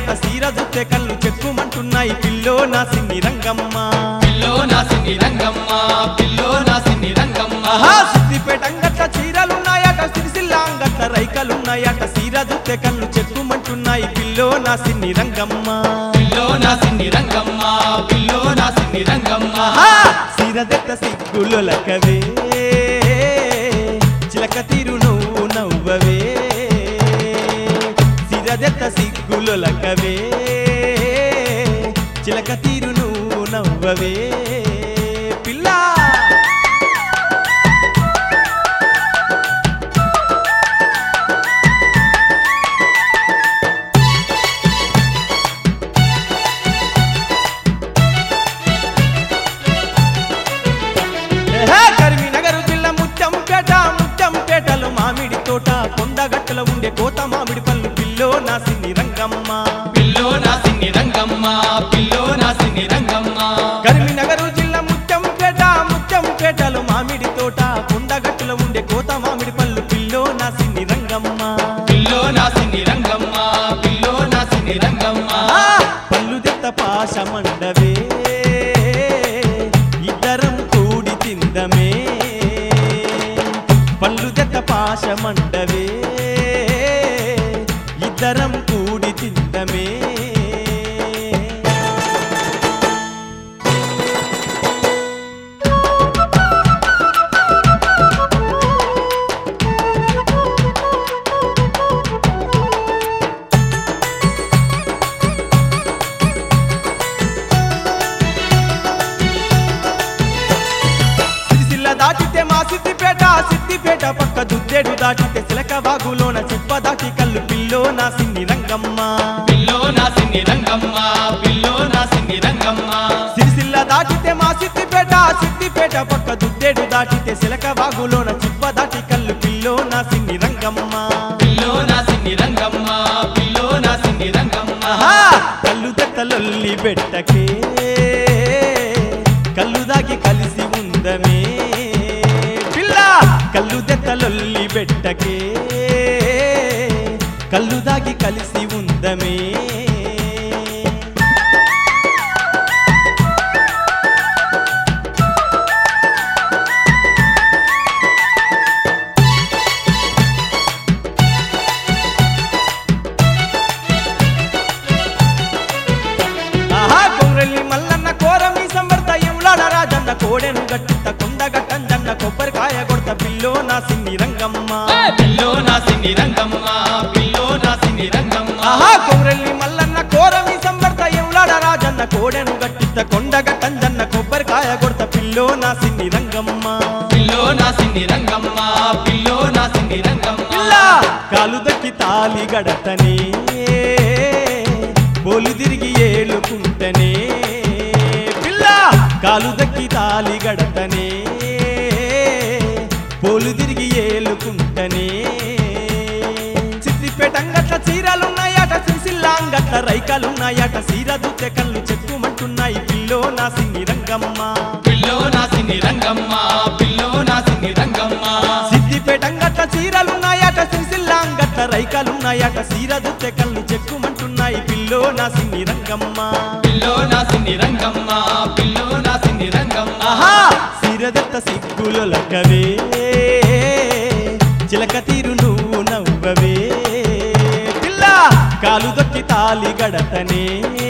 అట సీర జుత్తె కళ్ళు చెక్కుమంటున్నాయి పిల్లో నా సిన్ని రంగమ్మ పిల్లో నా సిన్ని రంగమ్మ పిల్లో నా సిన్ని రంగమ్మ ఆహా సిద్దిపేట అంగట్ల చీరలున్నాయట సిరిసిల్ల అంగట్ల రైకలున్నాయట సీర జుత్తె కళ్ళు చెక్కుమంటున్నాయి పిల్లో నా సిన్ని రంగమ్మ పిల్లో నా సిన్ని రంగమ్మ పిల్లో నా సిన్ని రంగమ్మ ఆహా సీరదెత్త సిగ్గులొలకవే చిలక తీరు నువ్వు నవ్వవే సీరదెత్త సిగ్గులొలకవే చిలక తీరు నువ్వు నవ్వవే పిల్లా ఏహే, కరీంనగర్ జిల్లా ముత్యంపేట ముత్యంపేటలో మామిడి తోట కొండగట్టులో ఉండే కోత మామిడి పళ్ళు పిల్లో నా సిన్ని రంగమ్మ పిల్లో నా సిన్ని రంగమ్మ పిల్లో నా సిన్ని రంగమ్మ కరీంనగర్ జిల్లా ముత్యంపేట ముత్యంపేటలో మామిడి తోట కొండగట్టులో ఉండే కోత మామిడి పళ్ళు పిల్లో నా సిన్ని రంగమ్మ పిల్లో నా సిన్ని రంగమ్మ పిల్లో నా సిన్ని రంగమ్మ ఆ, పళ్ళు దెత్త పాశమండవే ఇద్దరం కూడి తిందమే పళ్ళు దెత్త పాశమండవే ఇద్దరం కూడి తిందమే సిరిసిల్ల దాటితే మా సిద్దిపేట సిద్దిపేట పక్క దుద్దేడు దాటితే సిలక వాగులోన చిప్ప దాటి కళ్ళు పిల్లో నా సిన్ని రంగమ్మ పిల్లో నా సిన్ని రంగమ్మ పిల్లో నా సిన్ని రంగమ్మ సిరిసిల్ల దాటితే మా సిద్దిపేట సిద్దిపేట పక్క దుద్దేడు దాటితే సిలక వాగులోన చిప్ప దాటి కళ్ళు పిల్లో నా సిన్ని రంగమ్మ పిల్లో నా సిన్ని రంగమ్మ పిల్లో నా సిన్ని రంగమ్మ ఆహా కళ్ళు దెత్తలొల్లి బెట్టకే కళ్ళు దాగి కలిసి ఉందమే పిల్ల కళ్ళు దెత్తలొల్లి బెట్టకే కళ్ళు దాగి కలిసి ఉందమే ఆహా కొమ్రెల్లి మల్లన్న కోరమి సంబర్త ఎములాడ రాజన్న కోడెను గట్టిత కొండ గట్టంజన్న కొబ్బరికాయ కొడత పిల్లో నా సిన్ని రంగమ్మ పిల్లో నా సిన్ని రంగమ్మ పిల్లో నా సిన్ని రంగమ్మ ఆహా కొమ్రెల్లి మల్లన్న కోరమి సంబర్త ఎములాడ రాజన్న కోడెను గట్టిత కొండ గట్టంజన్న కొబ్బరికాయ కొడత పిల్లో నా సిన్ని రంగమ్మ పిల్లో నా సిన్ని రంగమ్మ పిల్లో నా సిన్ని రంగమ్మ పిల్ల కాలు దక్కి తాలి గడతనే బోలు తిరిగి ఏలుకుంటనే పిల్ల కాలు దక్కి తాలి గడతనే పోలు తిరిగి ఏలుకుంటనే సిద్దిపేట అంగట్ల చీరలున్నాయట సిరిసిల్లాంగట్ల రైకాలున్నాయట సీర దుత్తె కళ్ళు చెక్కుమంటున్నాయి పిల్లో నా సిన్ని రంగమ్మ పిల్లో నా సిన్ని రంగమ్మ పిల్లో నా సిన్ని రంగమ్మ సిద్దిపేట అంగట్ల చీరలున్నాయట సిరిసిల్లాంగట్ల రైకాలున్నాయట సీర దుత్తె కళ్ళు చెక్కుమంటున్నాయి పిల్లో నా సిన్ని రంగమ్మ పిల్లో నా సిన్ని రంగమ్మ పిల్లో నా సిన్ని రంగమ్మ ఆహా సిరదత్త సిగ్గులొలకవే చిలక తీరు నువ్వు నవ్వవే పిల్ల కాలు దొక్కి తాలి గడతనే